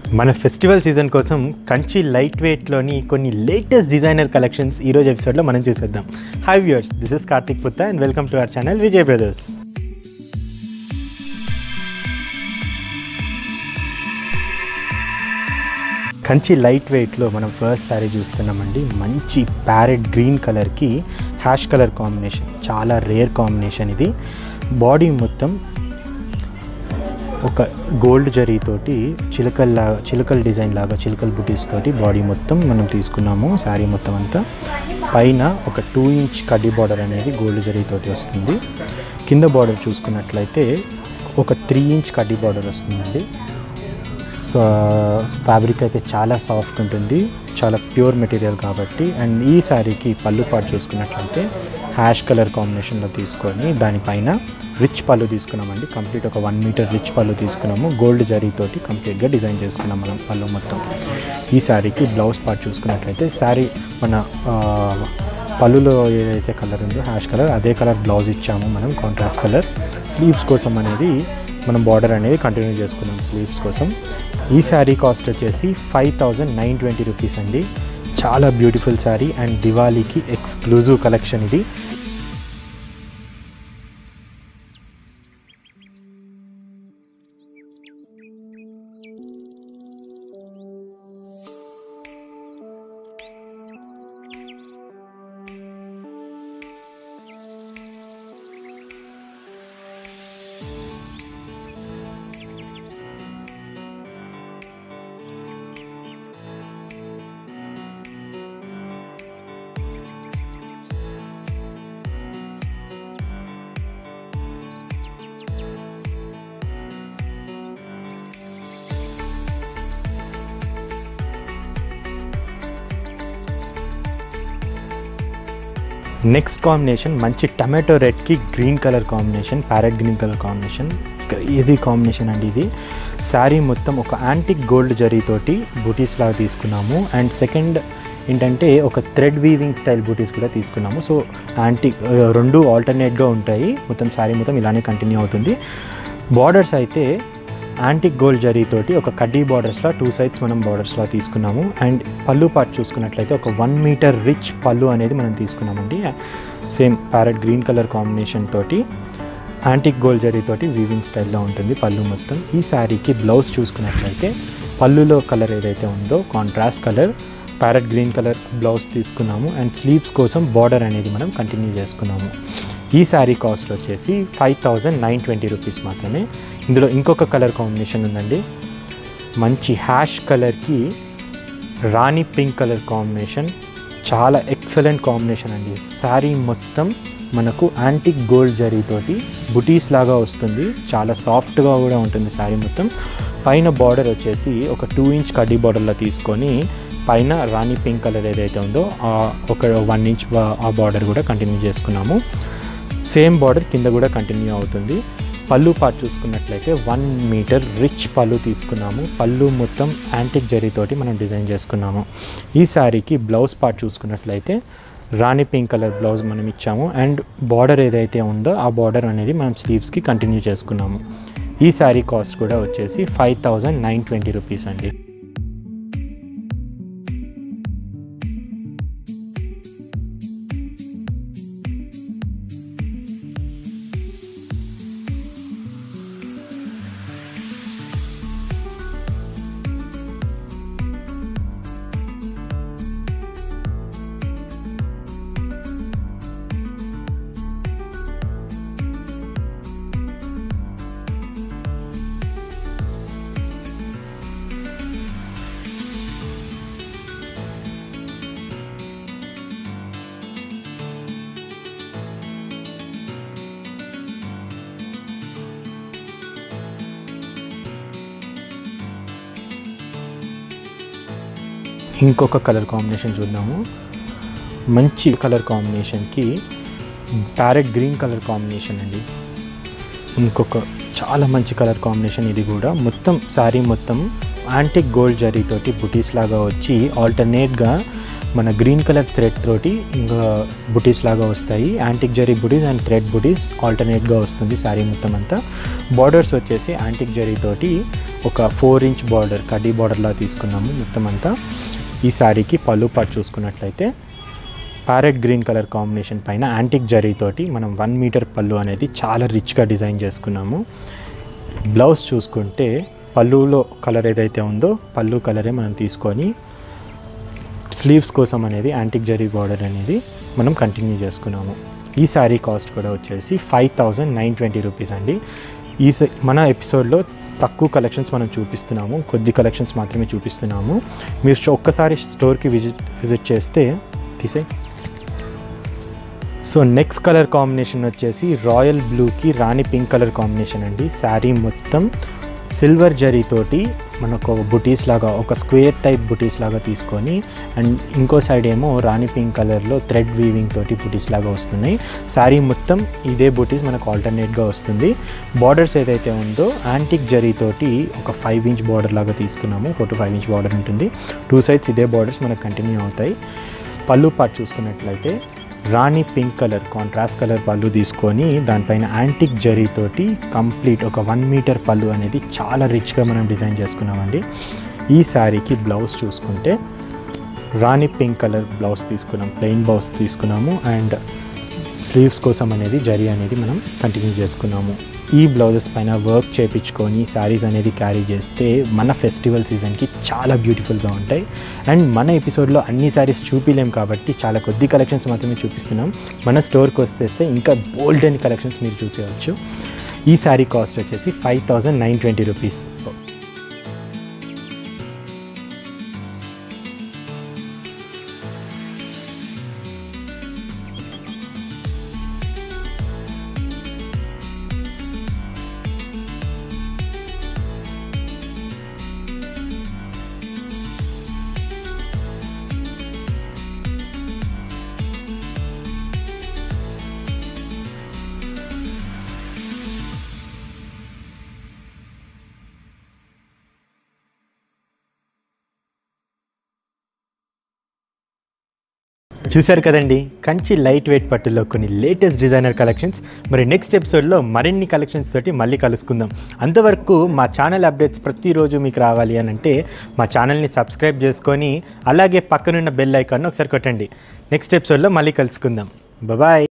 మన festival season కోసం Kanchi light వెయిట్లోని కొన్ని లేటెస్ట్ డిజైనర్ కలెక్షన్స్ ఈరోజు ఎపిసోడ్లో మనం చూసేద్దాం hi viewers this is Karthik Putta and welcome to our channel Vijay brothers Kanchi light వెయిట్లో మనం ఫస్ట్ శారీ చూస్తున్నామండి మంచి ప్యారెట్ గ్రీన్ కలర్కి హ్యాష్ కలర్ కాంబినేషన్ చాలా రేర్ కాంబినేషన్ ఇది బాడీ మొత్తం ఒక గోల్డ్ జరీతోటి చిలకల్ చిలకల్ డిజైన్ లాగా చిలకల్ బుటీస్ తోటి బాడీ మొత్తం మనం తీసుకున్నాము శారీ మొత్తం అంతా పైన ఒక టూ ఇంచ్ కడ్డీ బార్డర్ అనేది గోల్డ్ జరీతోటి వస్తుంది కింద బార్డర్ చూసుకున్నట్లయితే ఒక త్రీ ఇంచ్ కడ్డీ బార్డర్ వస్తుందండి సో ఫ్యాబ్రిక్ అయితే చాలా సాఫ్ట్ ఉంటుంది చాలా ప్యూర్ మెటీరియల్ కాబట్టి అండ్ ఈ శారీకి పళ్ళు పాటు చూసుకున్నట్లయితే హ్యాష్ కలర్ కాంబినేషన్లో తీసుకొని దానిపైన రిచ్ పళ్ళు తీసుకున్నామండి కంప్లీట్ ఒక వన్ మీటర్ రిచ్ పళ్ళు తీసుకున్నాము గోల్డ్ జరీతోటి కంప్లీట్గా డిజైన్ చేసుకున్నాం మనం పళ్ళు మొత్తం ఈ శారీకి బ్లౌజ్ పార్ట్ చూసుకున్నట్లయితే శారీ మన ఆ, పళ్ళులో ఏదైతే కలర్ ఉందో హ్యాష్ కలర్ అదే కలర్ బ్లౌజ్ ఇచ్చాము మనం కాంట్రాస్ట్ కలర్ స్లీవ్స్ కోసం అనేది మనం బార్డర్ అనేది కంటిన్యూ చేసుకున్నాం స్లీవ్స్ కోసం ఈ శారీ కాస్ట్ వచ్చేసి five thousand nine twenty rupees అండి చాలా బ్యూటిఫుల్ శారీ అండ్ దివాళీకి ఎక్స్క్లూజివ్ కలెక్షన్ ఇది నెక్స్ట్ కాంబినేషన్ మంచి టమాటో రెడ్కి green colour combination parrot green colour combination easy combination అండి ఇది శారీ మొత్తం ఒక యాంటిక్ గోల్డ్ జరీతోటి బూటీస్ లాగా తీసుకున్నాము అండ్ సెకండ్ ఏంటంటే ఒక థ్రెడ్ వీవింగ్ స్టైల్ బూటీస్ కూడా తీసుకున్నాము సో యాంటిక్ రెండు ఆల్టర్నేట్గా ఉంటాయి మొత్తం శారీ మొత్తం ఇలానే కంటిన్యూ అవుతుంది బార్డర్స్ అయితే యాంటిక్ గోల్డ్ జరీతోటి ఒక కడ్డీ బార్డర్స్లో టూ సైడ్స్ మనం బార్డర్స్లో తీసుకున్నాము అండ్ పళ్ళు పార్ట్ చూసుకున్నట్లయితే ఒక వన్ మీటర్ రిచ్ పళ్ళు అనేది మనం తీసుకున్నామండి same parrot green colour combination తోటి యాంటిక్ గోల్డ్ జరీతోటి వీవింగ్ స్టైల్లో ఉంటుంది పళ్ళు మొత్తం ఈ శారీకి బ్లౌజ్ చూసుకున్నట్లయితే పళ్ళులో కలర్ ఏదైతే ఉందో contrast colour parrot green colour blouse తీసుకున్నాము అండ్ స్లీవ్స్ కోసం బార్డర్ అనేది మనం కంటిన్యూ చేసుకున్నాము ఈ శారీ కాస్ట్ వచ్చేసి five thousand nine twenty rupees మాత్రమే ఇందులో ఇంకొక కలర్ కాంబినేషన్ ఉందండి మంచి హ్యాష్ కలర్కి రాణి పింక్ కలర్ కాంబినేషన్ చాలా ఎక్సలెంట్ కాంబినేషన్ అండి శారీ మొత్తం మనకు యాంటిక్ గోల్డ్ జరీతోటి బుటీస్ లాగా వస్తుంది చాలా సాఫ్ట్గా కూడా ఉంటుంది శారీ మొత్తం పైన బార్డర్ వచ్చేసి ఒక టూ ఇంచ్ కడ్డీ బార్డర్లో తీసుకొని పైన రాణి పింక్ కలర్ ఏదైతే ఉందో ఆ ఒక వన్ ఇంచ్ ఆ బార్డర్ కూడా కంటిన్యూ చేసుకున్నాము సేమ్ బార్డర్ కింద కూడా కంటిన్యూ అవుతుంది పళ్ళు పార్ట్ చూసుకున్నట్లయితే వన్ మీటర్ రిచ్ పళ్ళు తీసుకున్నాము పళ్ళు మొత్తం యాంటిక్ జరీతోటి మనం డిజైన్ చేసుకున్నాము ఈ శారీకి బ్లౌజ్ పార్ట్ చూసుకున్నట్లయితే రాణి పింక్ కలర్ బ్లౌజ్ మనం ఇచ్చాము అండ్ బార్డర్ ఏదైతే ఉందో ఆ బార్డర్ అనేది మనం స్లీవ్స్కి కంటిన్యూ చేసుకున్నాము ఈ శారీ కాస్ట్ కూడా వచ్చేసి five thousand nine twenty rupees అండి ఇంకొక కలర్ కాంబినేషన్ చూద్దాము మంచి కలర్ కాంబినేషన్కి ప్యారెట్ గ్రీన్ కలర్ కాంబినేషన్ అండి ఇంకొక చాలా మంచి కలర్ కాంబినేషన్ ఇది కూడా మొత్తం శారీ మొత్తం యాంటిక్ గోల్డ్ జరీతోటి బుటీస్ లాగా వచ్చి ఆల్టర్నేట్గా మన గ్రీన్ కలర్ థ్రెడ్ తోటి ఇంకా బుటీస్ లాగా వస్తాయి యాంటిక్ జరీ బుటీస్ అండ్ థ్రెడ్ బుటీస్ ఆల్టర్నేట్గా వస్తుంది శారీ మొత్తం అంతా బార్డర్స్ వచ్చేసి యాంటిక్ జరీ తోటి ఒక ఫోర్ ఇంచ్ బార్డర్ కడ్డీ బార్డర్లా తీసుకున్నాము మొత్తం అంతా ఈ శారీకి పళ్ళు పాటు చూసుకున్నట్లయితే ప్యారెట్ గ్రీన్ కలర్ కాంబినేషన్ పైన యాంటిక్ జరీతోటి మనం వన్ మీటర్ పళ్ళు అనేది చాలా రిచ్గా డిజైన్ చేసుకున్నాము బ్లౌజ్ చూసుకుంటే పళ్ళులో కలర్ ఏదైతే ఉందో పళ్ళు కలరే మనం తీసుకొని స్లీవ్స్ కోసం అనేది యాంటిక్ జరీ బార్డర్ అనేది మనం కంటిన్యూ చేసుకున్నాము ఈ శారీ కాస్ట్ కూడా వచ్చేసి five thousand nine twenty rupees అండి ఈ స- మన ఎపిసోడ్లో తక్కువ కలెక్షన్స్ మనం చూపిస్తున్నాము కొద్ది కలెక్షన్స్ మాత్రమే చూపిస్తున్నాము మీరు చో- ఒక్కసారి స్టోర్కి విజిట్ విజిట్ చేస్తే తీసే సో నెక్స్ట్ కలర్ కాంబినేషన్ వచ్చేసి రాయల్ బ్లూకి రాణి పింక్ కలర్ కాంబినేషన్ అండి శారీ మొత్తం సిల్వర్ జరీతోటి మనకు బుటీస్ లాగా ఒక స్క్వేర్ టైప్ బుటీస్ లాగా తీసుకొని అండ్ ఇంకో సైడ్ ఏమో రాణి పింక్ కలర్లో థ్రెడ్ వీవింగ్ తోటి బుటీస్ లాగా వస్తున్నాయి శారీ మొత్తం ఇదే బుటీస్ మనకు ఆల్టర్నేట్గా వస్తుంది బార్డర్స్ ఏదైతే ఉందో యాంటిక్ జరీతోటి ఒక ఫైవ్ ఇంచ్ బార్డర్ లాగా తీసుకున్నాము four to five inch border ఉంటుంది టూ సైడ్స్ ఇదే బార్డర్స్ మనకు కంటిన్యూ అవుతాయి పళ్ళు పాటు చూసుకున్నట్లయితే rani pink colour contrast colour పళ్ళు తీసుకొని దానిపైన యాంటిక్ జరీతోటి కంప్లీట్ ఒక వన్ మీటర్ పళ్ళు అనేది చాలా రిచ్గా మనం డిజైన్ చేసుకున్నామండి ఈ శారీకి బ్లౌజ్ చూసుకుంటే రాణి పింక్ కలర్ బ్లౌజ్ తీసుకున్నాం ప్లెయిన్ బ్లౌజ్ తీసుకున్నాము అండ్ స్లీవ్స్ కోసం అనేది జరీ అనేది మనం కంటిన్యూ చేసుకున్నాము ఈ బ్లౌజెస్ పైన వర్క్ చేపించుకొని శారీస్ అనేది క్యారీ చేస్తే మన ఫెస్టివల్ సీజన్కి చాలా బ్యూటిఫుల్గా ఉంటాయి అండ్ మన ఎపిసోడ్లో అన్ని శారీస్ చూపిలేం కాబట్టి చాలా కొద్ది కలెక్షన్స్ మాత్రమే చూపిస్తున్నాం మన స్టోర్కి వస్తేస్తే ఇంకా బోల్డ్ అండ్ కలెక్షన్స్ మీరు చూసేయచ్చు ఈ శారీ కాస్ట్ వచ్చేసి five thousand nine twenty rupees చూశారు కదండి కంచి లైట్ వెయిట్ పట్టులో కొన్ని లేటెస్ట్ డిజైనర్ కలెక్షన్స్ మరి నెక్స్ట్ ఎపిసోడ్లో మరిన్ని కలెక్షన్స్ తోటి మళ్ళీ కలుసుకుందాం అంతవరకు మా ఛానల్ అప్డేట్స్ ప్రతిరోజు మీకు రావాలి అని అంటే మా ఛానల్ని సబ్స్క్రైబ్ చేసుకొని అలాగే పక్కనున్న బెల్ ఐకాన్ ఒకసారి కొట్టండి నెక్స్ట్ ఎపిసోడ్లో మళ్ళీ కలుసుకుందాం బాయ్